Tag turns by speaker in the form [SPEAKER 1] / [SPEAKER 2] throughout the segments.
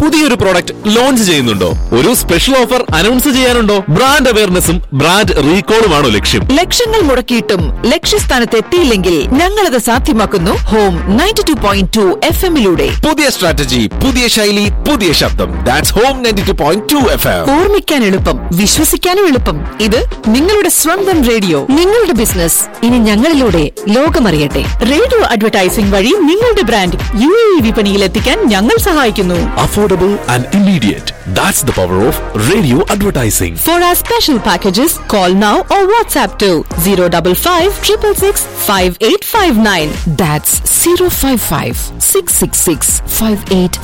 [SPEAKER 1] പുതിയൊരു product launch ചെയ്യുന്നുണ്ടോ ഒരു സ്പെഷ്യൽ ഓഫർ അനൗൺസ് ചെയ്യാനുണ്ടോ ബ്രാൻഡ് അവയർനെസ്സും ബ്രാൻഡ് റീകോളുമാണോ ലക്ഷ്യം
[SPEAKER 2] ലക്ഷങ്ങൾ മുടക്കിയിട്ടും ലക്ഷ്യസ്ഥാനത്ത് എത്തിയില്ലെങ്കിൽ ഞങ്ങളത് സാധ്യമാക്കുന്നു home ninety two point two F എമ്മിലൂടെ
[SPEAKER 1] പുതിയ സ്ട്രാറ്റജി പുതിയ ശൈലി പുതിയ ശബ്ദം that's home ninety two point two F M
[SPEAKER 2] ഓർമ്മിക്കാൻ എളുപ്പം വിശ്വസിക്കാനും എളുപ്പം ഇത് നിങ്ങളുടെ സ്വന്തം റേഡിയോ നിങ്ങളുടെ ബിസിനസ് ഇനി ഞങ്ങളിലൂടെ ലോകമറിയട്ടെ റേഡിയോ അഡ്വർടൈസിംഗ് വഴി നിങ്ങളുടെ ബ്രാൻഡ് യു എ വിപണിയിൽ എത്തിക്കാൻ ഞങ്ങൾ സഹായിക്കുന്നു
[SPEAKER 1] affordable and immediate that's the power of radio advertising
[SPEAKER 2] For our special packages, call now or WhatsApp to 055 666 5859. That's 055 666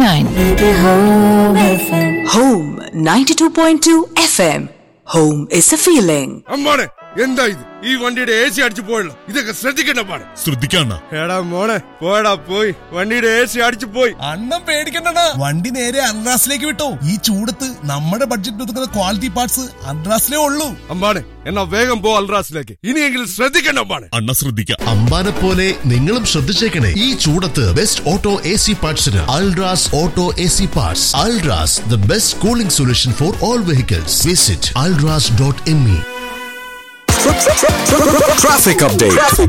[SPEAKER 2] 5859.
[SPEAKER 3] Home 92.2 FM. Home is a feeling.
[SPEAKER 4] അമ്മാണെ എന്താ ഇത് ഈ വണ്ടിയുടെ എ സി അടിച്ചു പോയല്ലോ ഇതൊക്കെ ശ്രദ്ധിക്കണ്ട പാടെ
[SPEAKER 5] ശ്രദ്ധിക്കണ്ട
[SPEAKER 4] എടാ മോളെ പോടാ പോയി വണ്ടിയുടെ എ സി അടിച്ചു പോയി
[SPEAKER 5] അണ്ണം പേടിക്കണ്ട വണ്ടി നേരെ അൺറാസിലേക്ക് വിട്ടോ ഈ ചൂടത്ത് നമ്മുടെ ബഡ്ജറ്റ് ഒതുക്കുന്ന ക്വാളിറ്റി പാർട്സ് അൺറാസിലേ ഉള്ളൂ
[SPEAKER 4] അമ്മാണെ എന്നാ വേഗം പോ അൽറാസിലേക്ക് ഇനിയെങ്കിലും ശ്രദ്ധിക്കണ്ട അമ്മാണെ
[SPEAKER 5] അണ്ണ ശ്രദ്ധിക്കാം
[SPEAKER 6] അമ്പാനെ പോലെ നിങ്ങളും ശ്രദ്ധിച്ചേക്കണേ ഈ ചൂടത്ത് ബെസ്റ്റ് ഓട്ടോ എ സി പാർട്സിന് Ultras auto A C parts Ultras the best cooling solution for all vehicles visit Ultras dot M E
[SPEAKER 1] traffic update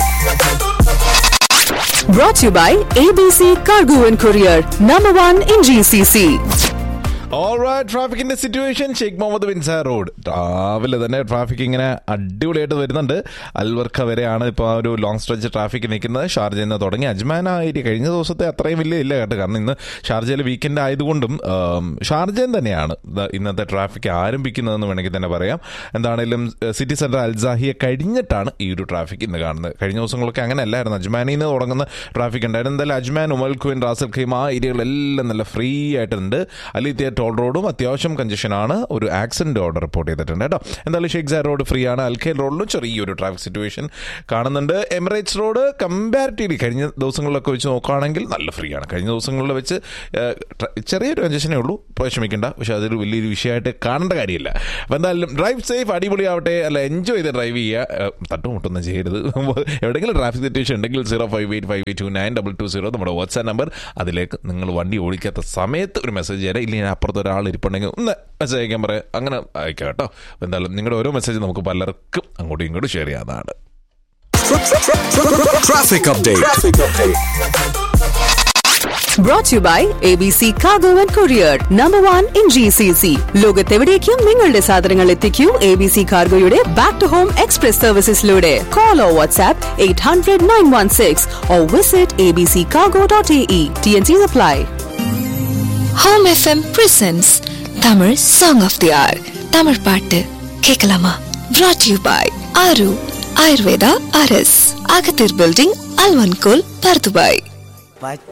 [SPEAKER 2] Brought to you by ABC Cargo and Courier, number one in GCC.
[SPEAKER 7] ട്രാഫിക്കിന്റെ situation Sheikh Mohammed ബിൻസാ road രാവിലെ തന്നെ traffic ഇങ്ങനെ അടിപൊളിയായിട്ട് വരുന്നുണ്ട് അൽവർക്ക വരെയാണ് ഇപ്പോൾ ആ ഒരു ലോങ് സ്ട്രെച്ച് ട്രാഫിക് നിൽക്കുന്നത് ഷാർജയിൽ നിന്ന് തുടങ്ങി അജ്മാൻ ആ ഏരിയ കഴിഞ്ഞ ദിവസത്തെ അത്രയും വലിയ ഇല്ല കേട്ടോ കാരണം ഇന്ന് ഷാർജയിൽ വീക്കെൻഡ് ആയതുകൊണ്ടും ആം, ഷാർജയിൽ തന്നെയാണ് ദ ഇന്നത്തെ ട്രാഫിക് ആരംഭിക്കുന്നതെന്ന് വേണമെങ്കിൽ തന്നെ പറയാം എന്താണെങ്കിലും സിറ്റി സെന്റർ അൽസാഹിയെ കഴിഞ്ഞിട്ടാണ് ഈ ഒരു ട്രാഫിക് ഇന്ന് കാണുന്നത് കഴിഞ്ഞ ദിവസങ്ങളൊക്കെ അങ്ങനെ അല്ലായിരുന്നു അജ്മാനിൽ നിന്ന് തുടങ്ങുന്ന ട്രാഫിക് ഉണ്ടായിരുന്നു എന്തായാലും അജ്മാൻ ഉമൽ ഖുവിൻ റാസൽ ഖീം ആ ഏരിയകളെല്ലാം നല്ല ഫ്രീ ആയിട്ടുണ്ട് അലിത്തിയ ടോൾ റോഡും അത്യാവശ്യം കഞ്ചഷനാണ് ഒരു ആക്സിഡന്റ് ഓർഡർ റിപ്പോർട്ട് ചെയ്തിട്ടുണ്ട് കേട്ടോ എന്തായാലും ഷെയ്ഖ് സാർ റോഡ് ഫ്രീ ആണ് അൽഖേൽ റോഡിലും ചെറിയൊരു ട്രാഫിക് സിറ്റുവേഷൻ കാണുന്നുണ്ട് എമിറേറ്റ്സ് റോഡ് കമ്പാരിറ്റീവ്ലി കഴിഞ്ഞ ദിവസങ്ങളിലൊക്കെ വെച്ച് നോക്കുകയാണെങ്കിൽ നല്ല ഫ്രീ ആണ് കഴിഞ്ഞ ദിവസങ്ങളിൽ വെച്ച് ഏഹ്, ട്ര- ചെറിയൊരു കഞ്ചഷനേ ഉള്ളൂ വിഷമിക്കേണ്ട പക്ഷെ അതൊരു വലിയൊരു വിഷയമായിട്ട് കാണേണ്ട കാര്യമില്ല അപ്പോൾ എന്തായാലും ഡ്രൈവ് സേഫ് അടിപൊളിയാവട്ടെ അല്ല എൻജോയ് ചെയ്ത് ഡ്രൈവ് ചെയ്യുക ഏഹ്, തട്ടുമുട്ടൊന്നും ചെയ്യരുത് എവിടെയെങ്കിലും ട്രാഫിക് സിറ്റുവേഷൻ ഉണ്ടെങ്കിൽ zero five eight five eight two nine double two zero നമ്മുടെ വാട്സാപ്പ് നമ്പർ അതിലേക്ക് നിങ്ങൾ വണ്ടി ഓടിക്കാത്ത സമയത്ത് ഒരു മെസ്സേജ് തരാം ഇല്ലെങ്കിൽ അപ്പുറത്ത് ഒരാൾ ഇരിപ്പുണ്ടെങ്കിൽ ഒന്ന് മെസ്സേജ് അയക്കാൻ പറയാം അങ്ങനെ അയക്കാം കേട്ടോ അപ്പോൾ എന്തായാലും നിങ്ങളുടെ ഓരോ മെസ്സേജ് നമുക്ക് പലർക്കും അങ്ങോട്ടും ഇങ്ങോട്ടും ഷെയർ ചെയ്യാവുന്നതാണ്
[SPEAKER 1] traffic update
[SPEAKER 2] Brought to you by ABC Cargo and Courier, number one in GCC. ലോകത്തെവിടേക്കും നിങ്ങളുടെ സാധനങ്ങൾ എത്തിക്കൂ എ ബി സി കാർഗോയുടെ ബാക്ക് ടു ഹോം എക്സ്പ്രസ് സർവീസസിലൂടെ call or WhatsApp eight hundred nine one six or visit A B C cargo dot A E T N C apply
[SPEAKER 8] home FM presents Tamil song of the hour Tamil பாட்டு கேட்கலாமா brought you by ஆரு ஆயுர்வேதா அரஸ் அகத்தீர் building அல்வன்கோல் Bur Dubai